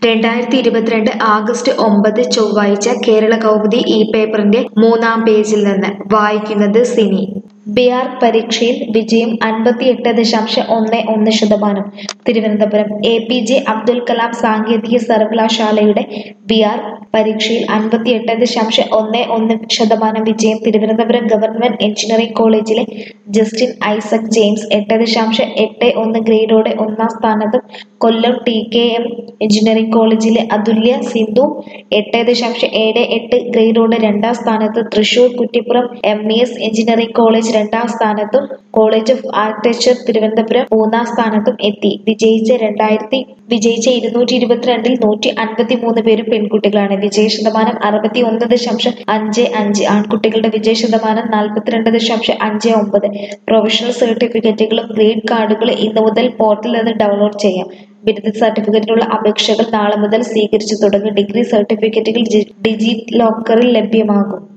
രണ്ടായിരത്തി ഇരുപത്തിരണ്ട് ആഗസ്റ്റ് ഒമ്പത് ചൊവ്വാഴ്ച കേരള കൗമുദി ഈ പേപ്പറിന്റെ മൂന്നാം പേജിൽ നിന്ന് വായിക്കുന്നത് സിനി ബിആർ പരീക്ഷയിൽ വിജയം അൻപത്തിയെട്ട് ദശാംശം ഒന്ന് ഒന്ന് ശതമാനം Thiruvananthapuram A P J Abdul Kalam സാങ്കേതിക സർവകലാശാലയുടെ ബിആർ പരീക്ഷയിൽ അൻപത്തിയെട്ട് ദശാംശം ഒന്ന് ഒന്ന് ശതമാനം വിജയം തിരുവനന്തപുരം ഗവൺമെന്റ് എഞ്ചിനീയറിംഗ് കോളേജിലെ ജസ്റ്റിൻ ഐസക് ജെയിംസ് എട്ട് ദശാംശം എട്ട് ഒന്ന് ഗ്രേഡോടെ ഒന്നാം സ്ഥാനത്തും Kollam T K M engineering കോളേജിലെ അതുല്യ സിന്ധു എട്ട് ദശാംശം ഏഴ് എട്ട് ഗ്രേഡോടെ രണ്ടാം സ്ഥാനത്ത് Thrissur Kuttippuram M E S engineering college രണ്ടാം സ്ഥാനത്തും കോളേജ് ഓഫ് ആർക്കിടെക്ചർ തിരുവനന്തപുരം മൂന്നാം സ്ഥാനത്തും എത്തി വിജയിച്ച രണ്ടായിരത്തി വിജയിച്ച ഇരുന്നൂറ്റി ഇരുപത്തിരണ്ടിൽ നൂറ്റി അൻപത്തി മൂന്ന് പേരും പെൺകുട്ടികളാണ് വിജയ ശതമാനം അറുപത്തി ഒന്ന് ദശാംശം അഞ്ച് അഞ്ച് ആൺകുട്ടികളുടെ വിജയ ശതമാനം നാൽപ്പത്തിരണ്ട് ദശാംശം അഞ്ച് ഒമ്പത് പ്രൊഫഷണൽ സർട്ടിഫിക്കറ്റുകളും ഗ്രേഡ് കാർഡുകളും ഇന്നു മുതൽ പോർട്ടലിൽ നിന്ന് ഡൗൺലോഡ് ചെയ്യാം ബിരുദ സർട്ടിഫിക്കറ്റിനുള്ള അപേക്ഷകൾ നാളെ മുതൽ സ്വീകരിച്ചു തുടങ്ങും ഡിഗ്രി സർട്ടിഫിക്കറ്റുകൾ ഡിജി ലോക്കറിൽ ലഭ്യമാകും